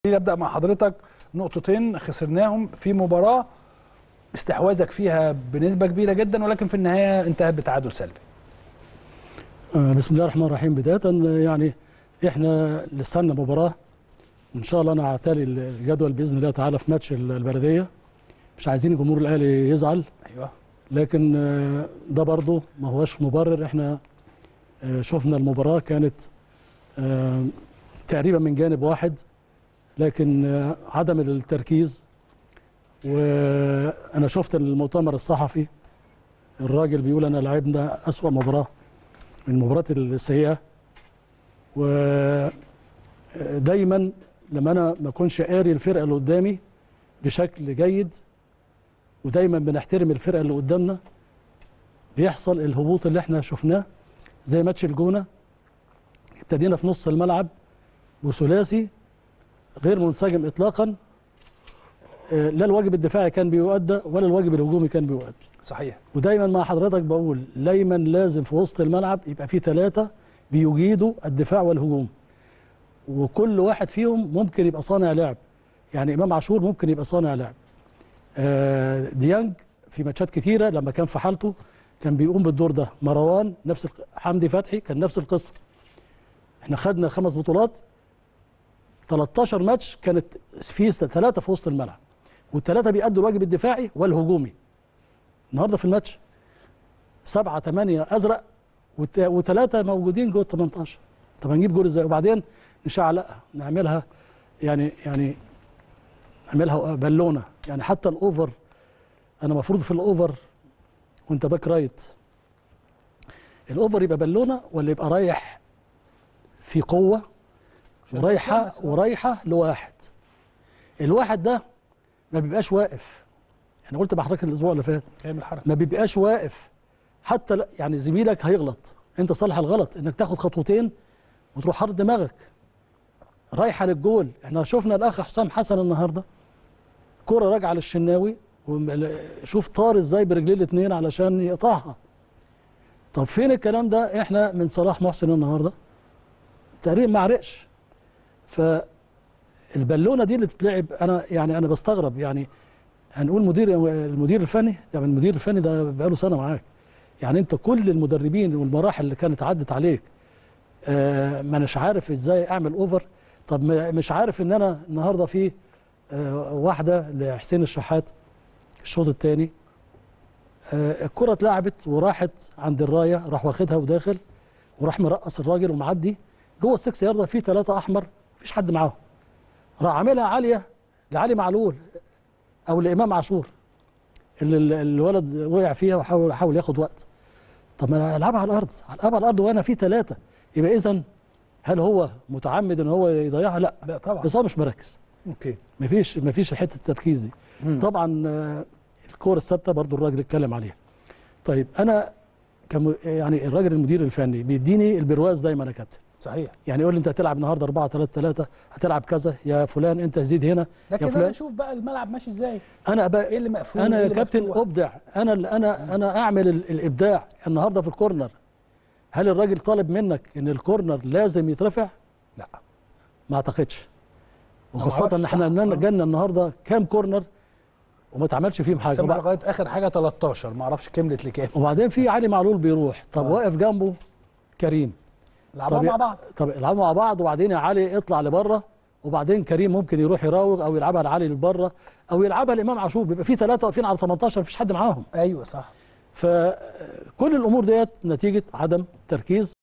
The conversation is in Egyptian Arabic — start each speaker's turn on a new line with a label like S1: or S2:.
S1: ابدا مع حضرتك نقطتين خسرناهم في مباراه استحواذك فيها بنسبه كبيره جدا ولكن في النهايه انتهت بتعادل سلبي
S2: آه، بسم الله الرحمن الرحيم بداية آه، يعني احنا لسه لنا مباراة وان شاء الله انا هعتلي الجدول باذن الله تعالى في ماتش ال- البلدية مش عايزين جمهور الاهلي يزعل
S1: ايوه
S2: لكن آه، ده برضه ما هوش مبرر احنا آه، شفنا المباراة كانت آه، تقريبا من جانب واحد لكن آه، عدم التركيز وانا شفت المؤتمر الصحفي الراجل بيقول انا لعبنا اسوأ مباراة من المباريات السيئة ودايما لما انا ما اكونش قاري الفرقة اللي قدامي بشكل جيد ودايما بنحترم الفرقه اللي قدامنا بيحصل الهبوط اللي احنا شفناه زي ماتش الجونه ابتدينا في نص الملعب وثلاثي غير منسجم اطلاقا آه، لا الواجب الدفاعي كان بيؤدى ولا الواجب الهجومي كان بيؤدى
S1: صحيح
S2: ودايما مع حضرتك بقول دايما لازم في وسط الملعب يبقى في ثلاثه بيجيدوا الدفاع والهجوم وكل واحد فيهم ممكن يبقى صانع لعب يعني امام عاشور ممكن يبقى صانع لعب آه، ديانج في ماتشات كتيره لما كان في حالته كان بيقوم بالدور ده مروان نفس الق- حمدي فتحي كان نفس القصه احنا خدنا خمس بطولات 13 ماتش كانت في ثلاثه في وسط الملعب والثلاثه بيأدوا الواجب الدفاعي والهجومي النهارده في الماتش سبعة ثمانية أزرق وت- وثلاثة موجودين جوه ال 18 طب هنجيب جول ازاي وبعدين نشعلقها نعملها يعني يعني نعملها بالونه يعني حتى الاوفر انا المفروض في الاوفر وانت باك رايت الاوفر يبقى بالونه ولا يبقى رايح في قوه ورايحه ورايحه لواحد الواحد ده ما بيبقاش واقف انا قلت مع حضرتك الاسبوع اللي فات
S1: كامل حركه
S2: ما بيبقاش واقف حتى لا- يعني زميلك هيغلط انت صالح الغلط انك تاخد خطوتين وتروح حاطط دماغك رايحه للجول احنا شفنا الاخ حسام حسن النهارده كرة راجعه للشناوي وم- شوف طار ازاي برجليه الاثنين علشان يقطعها طب فين الكلام ده احنا من صلاح محسن النهارده تقريبا ما عرقش فالبالونه دي اللي تتلعب انا يعني انا بستغرب يعني هنقول مدير المدير الفني ده من المدير الفني ده بقاله سنه معاك يعني انت كل المدربين والمراحل اللي كانت عدت عليك آه ما اناش عارف ازاي اعمل اوفر طب ما- مش عارف ان انا النهارده في آه واحده لحسين الشحات الشوط الثاني آه الكره اتلعبت وراحت عند الرايه راح واخدها وداخل وراح مرقص الراجل ومعدي جوه السكس يارده في ثلاثه احمر مفيش حد معاهم راح عاملها عاليه لعلي معلول او لامام عاشور اللي ال- الولد وقع فيها وحاول حاول ياخد وقت طب ما انا العبها على الارض العبها على الارض وانا في ثلاثه يبقى اذا هل هو متعمد ان هو يضيعها لا
S1: لا طبعا
S2: بس هو مش مركز
S1: اوكي
S2: مفيش مفيش حته التركيز دي
S1: مم.
S2: طبعا آه، الكوره الثابته برضو الراجل اتكلم عليها طيب انا كم يعني الراجل المدير الفني بيديني البرواز دايما يا كابتن
S1: صحيح
S2: يعني يقول لي انت هتلعب النهارده 4 3 3 هتلعب كذا يا فلان انت زيد هنا
S1: لكن
S2: يا
S1: انا
S2: فلان
S1: اشوف بقى الملعب ماشي ازاي
S2: انا بقى
S1: ايه اللي مقفول
S2: انا
S1: إيه
S2: يا
S1: اللي
S2: كابتن
S1: مفتوح؟
S2: ابدع انا اللي انا انا اعمل ال- الابداع النهارده في الكورنر هل الراجل طالب منك ان الكورنر لازم يترفع
S1: لا
S2: ما اعتقدش
S1: ما
S2: وخاصه
S1: أعرفش
S2: ان احنا
S1: صح. آه.
S2: جالنا النهارده كام كورنر وما اتعملش فيهم حاجه
S1: سمع
S2: وبع-
S1: لغايه اخر حاجه 13 ما اعرفش كملت لكام
S2: وبعدين في علي معلول بيروح طب
S1: آه.
S2: واقف جنبه كريم
S1: لعبوها
S2: طب
S1: مع بعض
S2: طب العبوا مع بعض وبعدين يا علي اطلع لبره وبعدين كريم ممكن يروح يراوغ او يلعبها لعلي لبره او يلعبها لامام عاشور بيبقى في ثلاثه واقفين على 18 مفيش حد معاهم
S1: ايوه صح
S2: فكل الامور ديت نتيجه عدم تركيز